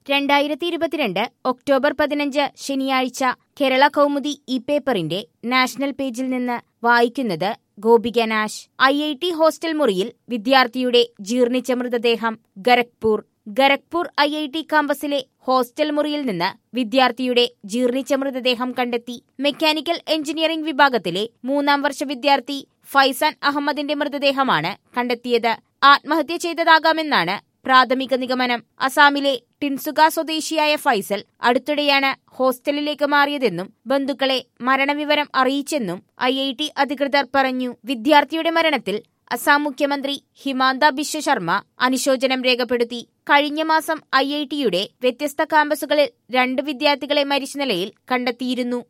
രണ്ടായിരത്തി ഇരുപത്തിരണ്ട് ഒക്ടോബർ പതിനഞ്ച് ശനിയാഴ്ച കേരള കൗമുദി ഇ പേപ്പറിന്റെ നാഷണൽ പേജിൽ നിന്ന് വായിക്കുന്നത് ഗോപിക നാശ് ഐ ഐ ടി ഹോസ്റ്റൽ മുറിയിൽ വിദ്യാർത്ഥിയുടെ ജീർണിച്ച മൃതദേഹം Gorakhpur Gorakhpur I I T കാമ്പസിലെ ഹോസ്റ്റൽ മുറിയിൽ നിന്ന് വിദ്യാർത്ഥിയുടെ ജീർണിച്ച മൃതദേഹം കണ്ടെത്തി മെക്കാനിക്കൽ എഞ്ചിനീയറിംഗ് വിഭാഗത്തിലെ മൂന്നാം വർഷ വിദ്യാർത്ഥി ഫൈസാൻ അഹമ്മദിന്റെ മൃതദേഹമാണ് കണ്ടെത്തിയത് ആത്മഹത്യ ചെയ്തതാകാമെന്നാണ് പ്രാഥമിക നിഗമനം അസാമിലെ ടിൻസുക സ്വദേശിയായ ഫൈസൽ അടുത്തിടെയാണ് ഹോസ്റ്റലിലേക്ക് മാറിയതെന്നും ബന്ധുക്കളെ മരണവിവരം അറിയിച്ചെന്നും ഐ ഐ ടി അധികൃതർ പറഞ്ഞു വിദ്യാർത്ഥിയുടെ മരണത്തിൽ അസാം മുഖ്യമന്ത്രി ഹിമാന്ത ബിശ്വ ശർമ്മ അനുശോചനം രേഖപ്പെടുത്തി കഴിഞ്ഞ മാസം ഐ ഐ ടിയുടെ വ്യത്യസ്ത കാമ്പസുകളിൽ രണ്ട് വിദ്യാർത്ഥികളെ മരിച്ച നിലയിൽ കണ്ടെത്തിയിരുന്നു